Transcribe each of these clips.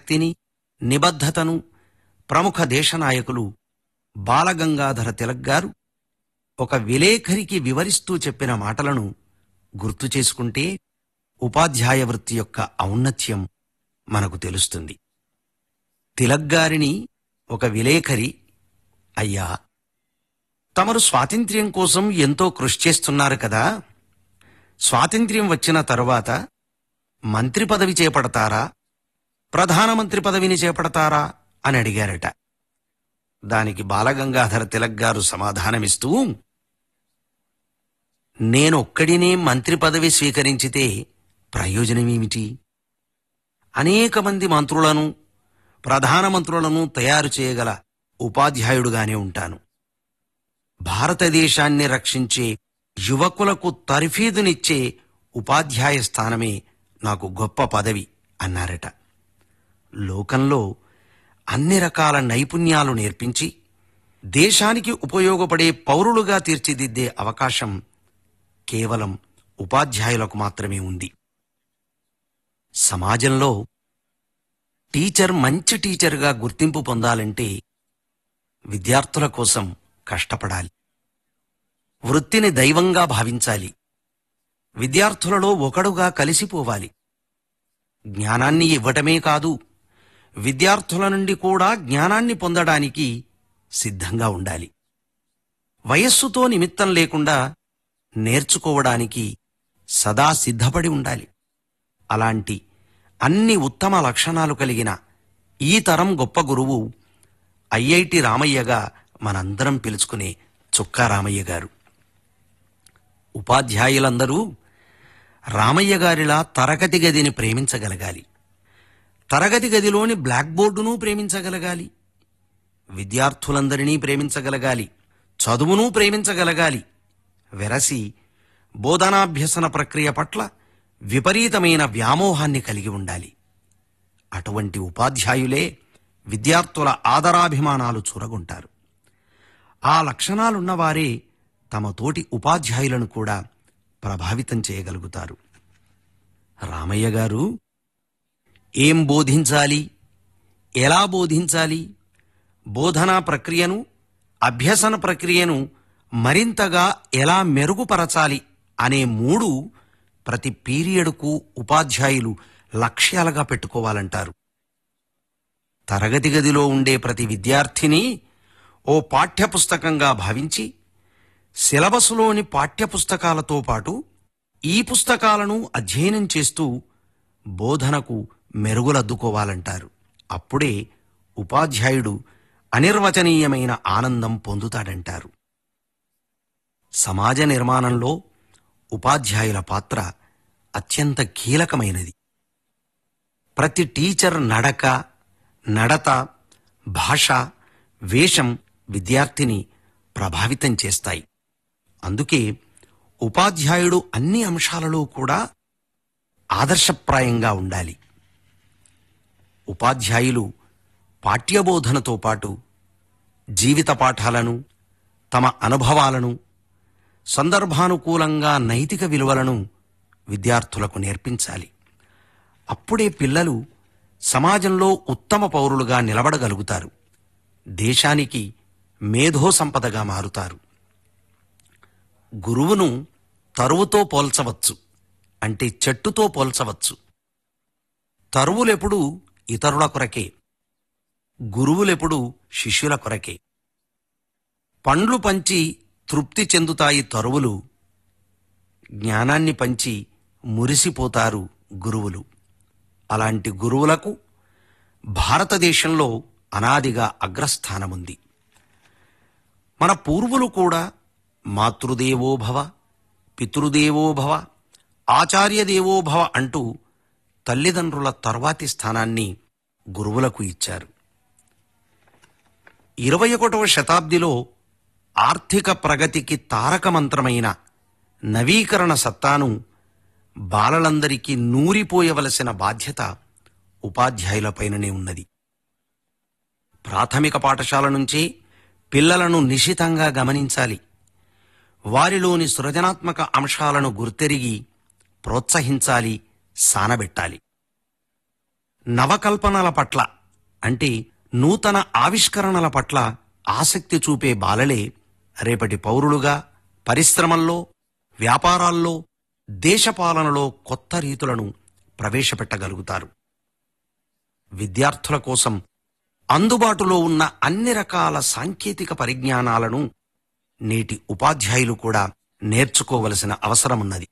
దేశభక్తిని నిబద్ధతను ప్రముఖ దేశ నాయకులు బాలగంగాధర తిలక్ గారు ఒక విలేఖరికి వివరిస్తూ చెప్పిన మాటలను గుర్తు చేసుకుంటే ఉపాధ్యాయ వృత్తి యొక్క ఔన్నత్యం మనకు తెలుస్తుంది తిలక్ గారిని ఒక విలేఖరి అయ్యా తమరు స్వాతంత్ర్యం కోసం ఎంతో కృషి చేస్తున్నారు కదా స్వాతంత్ర్యం వచ్చిన తరువాత మంత్రి పదవి చేపడతారా ప్రధానమంత్రి పదవిని చేపడతారా అని అడిగారట దానికి బాలగంగాధర తిలక్ గారు సమాధానమిస్తూ నేనొక్కడినే మంత్రి పదవి స్వీకరించితే ప్రయోజనమేమిటి అనేక మంది మంత్రులను ప్రధానమంత్రులను తయారు చేయగల ఉపాధ్యాయుడుగానే ఉంటాను భారతదేశాన్ని రక్షించే యువకులకు తర్ఫీదునిచ్చే ఉపాధ్యాయ స్థానమే నాకు గొప్ప పదవి అన్నారట లోకంలో అన్ని రకాల నైపుణ్యాలు నేర్పించి దేశానికి ఉపయోగపడే పౌరులుగా తీర్చిదిద్దే అవకాశం కేవలం ఉపాధ్యాయులకు మాత్రమే ఉంది సమాజంలో టీచర్ మంచి టీచర్గా గుర్తింపు పొందాలంటే విద్యార్థుల కోసం కష్టపడాలి వృత్తిని దైవంగా భావించాలి విద్యార్థులలో ఒకడుగా కలిసిపోవాలి జ్ఞానాన్ని ఇవ్వటమే కాదు విద్యార్థుల నుండి కూడా జ్ఞానాన్ని పొందడానికి సిద్ధంగా ఉండాలి వయస్సుతో నిమిత్తం లేకుండా నేర్చుకోవడానికి సదా సిద్ధపడి ఉండాలి అలాంటి అన్ని ఉత్తమ లక్షణాలు కలిగిన ఈ తరం గొప్ప గురువు ఐఐటి రామయ్యగా మనందరం పిలుచుకునే చుక్కా రామయ్య గారు ఉపాధ్యాయులందరూ రామయ్య గారిలా తరగతి గదిని ప్రేమించగలగాలి తరగతి గదిలోని బ్లాక్ బోర్డును ప్రేమించగలగాలి విద్యార్థులందరినీ ప్రేమించగలగాలి చదువును ప్రేమించగలగాలి వెరసి బోధనాభ్యసన ప్రక్రియ పట్ల విపరీతమైన వ్యామోహాన్ని కలిగి ఉండాలి అటువంటి ఉపాధ్యాయులే విద్యార్థుల ఆదరాభిమానాలు చూరగొంటారు ఆ లక్షణాలున్నవారే తమ తోటి ఉపాధ్యాయులను కూడా ప్రభావితం చేయగలుగుతారు రామయ్య గారు ఏం బోధించాలి ఎలా బోధించాలి బోధనా ప్రక్రియను అభ్యసన ప్రక్రియను మరింతగా ఎలా మెరుగుపరచాలి అనే మూడు ప్రతి పీరియడ్కు ఉపాధ్యాయులు లక్ష్యాలుగా పెట్టుకోవాలంటారు తరగతి గదిలో ఉండే ప్రతి విద్యార్థిని ఓ పాఠ్యపుస్తకంగా భావించి సిలబస్లోని పాఠ్యపుస్తకాలతో పాటు ఈ పుస్తకాలను అధ్యయనం చేస్తూ బోధనకు మెరుగులద్దుకోవాలంటారు అప్పుడే ఉపాధ్యాయుడు అనిర్వచనీయమైన ఆనందం పొందుతాడంటారు సమాజ నిర్మాణంలో ఉపాధ్యాయుల పాత్ర అత్యంత కీలకమైనది ప్రతి టీచర్ నడక నడత భాష వేషం విద్యార్థిని ప్రభావితం చేస్తాయి అందుకే ఉపాధ్యాయుడు అన్ని అంశాలలో కూడా ఆదర్శప్రాయంగా ఉండాలి ఉపాధ్యాయులు పాఠ్యబోధనతో పాటు జీవిత పాఠాలను తమ అనుభవాలను సందర్భానుకూలంగా నైతిక విలువలను విద్యార్థులకు నేర్పించాలి అప్పుడే పిల్లలు సమాజంలో ఉత్తమ పౌరులుగా నిలబడగలుగుతారు దేశానికి మేధో సంపదగా మారుతారు గురువును తరువుతో పోల్చవచ్చు అంటే చెట్టుతో పోల్చవచ్చు తరువులెప్పుడు ఇతరుల కొరకే గురువులెప్పుడు శిష్యుల కొరకే పండ్లు పంచి తృప్తి చెందుతాయి తరువులు జ్ఞానాన్ని పంచి మురిసిపోతారు గురువులు అలాంటి గురువులకు భారతదేశంలో అనాదిగా అగ్రస్థానముంది మన పూర్వులు కూడా మాతృదేవోభవ పితృదేవోభవ ఆచార్యదేవోభవ అంటూ తల్లిదండ్రుల తర్వాతి స్థానాన్ని గురువులకు ఇచ్చారు ఇరవై ఒకటవ శతాబ్దిలో ఆర్థిక ప్రగతికి తారక మంత్రమైన నవీకరణ సత్తాను బాలలందరికీ నూరిపోయవలసిన బాధ్యత ఉపాధ్యాయులపైననే ఉన్నది ప్రాథమిక పాఠశాల నుంచే పిల్లలను నిశితంగా గమనించాలి వారిలోని సృజనాత్మక అంశాలను గుర్తెరిగి ప్రోత్సహించాలి సానబెట్టాలి నవకల్పనల పట్ల అంటే నూతన ఆవిష్కరణల పట్ల ఆసక్తి చూపే బాలలే రేపటి పౌరులుగా పరిశ్రమల్లో వ్యాపారాల్లో దేశపాలనలో కొత్త రీతులను ప్రవేశపెట్టగలుగుతారు విద్యార్థుల కోసం అందుబాటులో ఉన్న అన్ని రకాల సాంకేతిక పరిజ్ఞానాలను నేటి ఉపాధ్యాయులు కూడా నేర్చుకోవలసిన అవసరమున్నది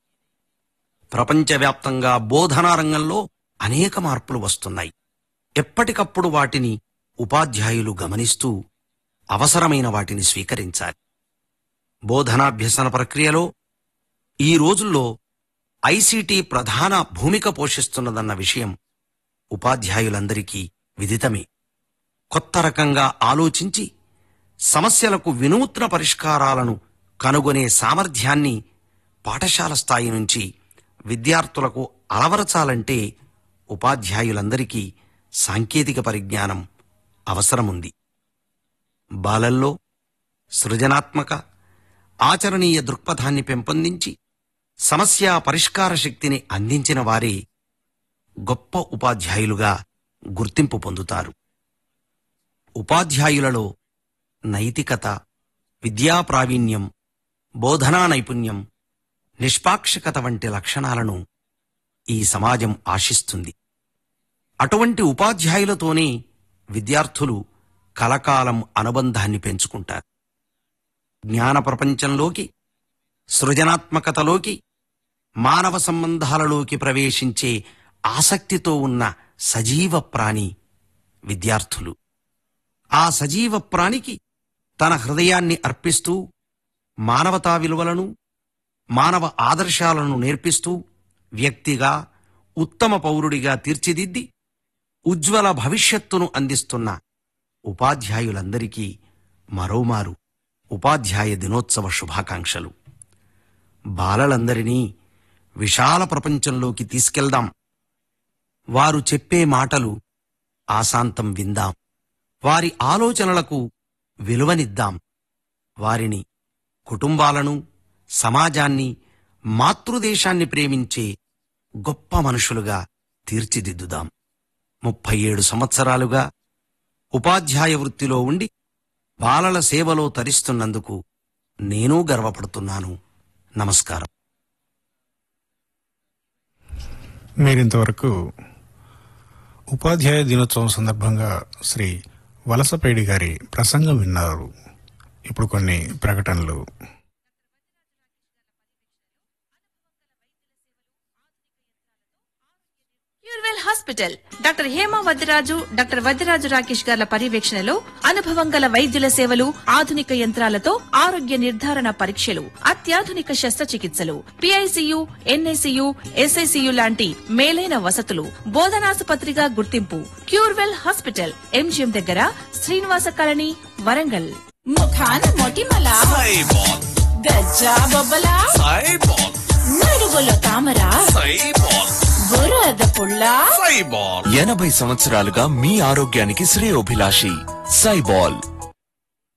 ప్రపంచవ్యాప్తంగా బోధనా రంగంలో అనేక మార్పులు వస్తున్నాయి ఎప్పటికప్పుడు వాటిని ఉపాధ్యాయులు గమనిస్తూ అవసరమైన వాటిని స్వీకరించాలి బోధనాభ్యసన ప్రక్రియలో ఈ రోజుల్లో ఐసీటీ ప్రధాన భూమిక పోషిస్తున్నదన్న విషయం ఉపాధ్యాయులందరికీ విదితమే కొత్త రకంగా ఆలోచించి సమస్యలకు వినూత్న పరిష్కారాలను కనుగొనే సామర్థ్యాన్ని పాఠశాల స్థాయి నుంచి విద్యార్థులకు అలవరచాలంటే ఉపాధ్యాయులందరికీ సాంకేతిక పరిజ్ఞానం అవసరముంది బాలల్లో సృజనాత్మక ఆచరణీయ దృక్పథాన్ని పెంపొందించి సమస్యా పరిష్కార శక్తిని అందించిన వారే గొప్ప ఉపాధ్యాయులుగా గుర్తింపు పొందుతారు ఉపాధ్యాయులలో నైతికత విద్యా ప్రావీణ్యం బోధనా నైపుణ్యం నిష్పాక్షికత వంటి లక్షణాలను ఈ సమాజం ఆశిస్తుంది అటువంటి ఉపాధ్యాయులతోనే విద్యార్థులు కలకాలం అనుబంధాన్ని పెంచుకుంటారు జ్ఞాన ప్రపంచంలోకి సృజనాత్మకతలోకి మానవ సంబంధాలలోకి ప్రవేశించే ఆసక్తితో ఉన్న సజీవ ప్రాణి విద్యార్థులు ఆ సజీవ ప్రాణికి తన హృదయాన్ని అర్పిస్తూ మానవతా విలువలను మానవ ఆదర్శాలను నేర్పిస్తూ వ్యక్తిగా ఉత్తమ పౌరుడిగా తీర్చిదిద్ది ఉజ్వల భవిష్యత్తును అందిస్తున్న ఉపాధ్యాయులందరికీ మరోమారు ఉపాధ్యాయ దినోత్సవ శుభాకాంక్షలు బాలలందరినీ విశాల ప్రపంచంలోకి తీసుకెళ్దాం వారు చెప్పే మాటలు ఆశాంతం విందాం వారి ఆలోచనలకు విలువనిద్దాం వారిని కుటుంబాలను సమాజాన్ని మాతృదేశాన్ని ప్రేమించే గొప్ప మనుషులుగా తీర్చిదిద్దుదాం ముప్పై ఏడు సంవత్సరాలుగా ఉపాధ్యాయ వృత్తిలో ఉండి బాలల సేవలో తరిస్తున్నందుకు నేను గర్వపడుతున్నాను నమస్కారం మీరింతవరకు ఉపాధ్యాయ దినోత్సవం సందర్భంగా శ్రీ వలసపేడి గారి ప్రసంగం విన్నారు ఇప్పుడు కొన్ని ప్రకటనలు Curewell hospital doctor Hema Vadyaraju doctor Vadyaraju Rakesh గార్ల పర్యవేక్షణలో అనుభవం గల వైద్యుల సేవలు ఆధునిక యంత్రాలతో ఆరోగ్య నిర్ధారణ పరీక్షలు అత్యాధునిక శస్త్రచికిత్సలు పిఐసియు ఎన్ఐసియు ఎస్ఐసియు లాంటి మేలైన వసతులు బోధనాసుపత్రిగా గుర్తింపు క్యూర్వెల్ హాస్పిటల్ ఎంజిఎం దగ్గర శ్రీనివాస కాలనీ వరంగల్ ముఖాన మొటిమల సైబాల్ గజ్జా బొబ్బల సైబాల్ నడుగులో తామర సైబాల్ బురద పుల్ల సైబాల్ ఎనభై సంవత్సరాలుగా మీ ఆరోగ్యానికి శ్రేయోభిలాషి సైబాల్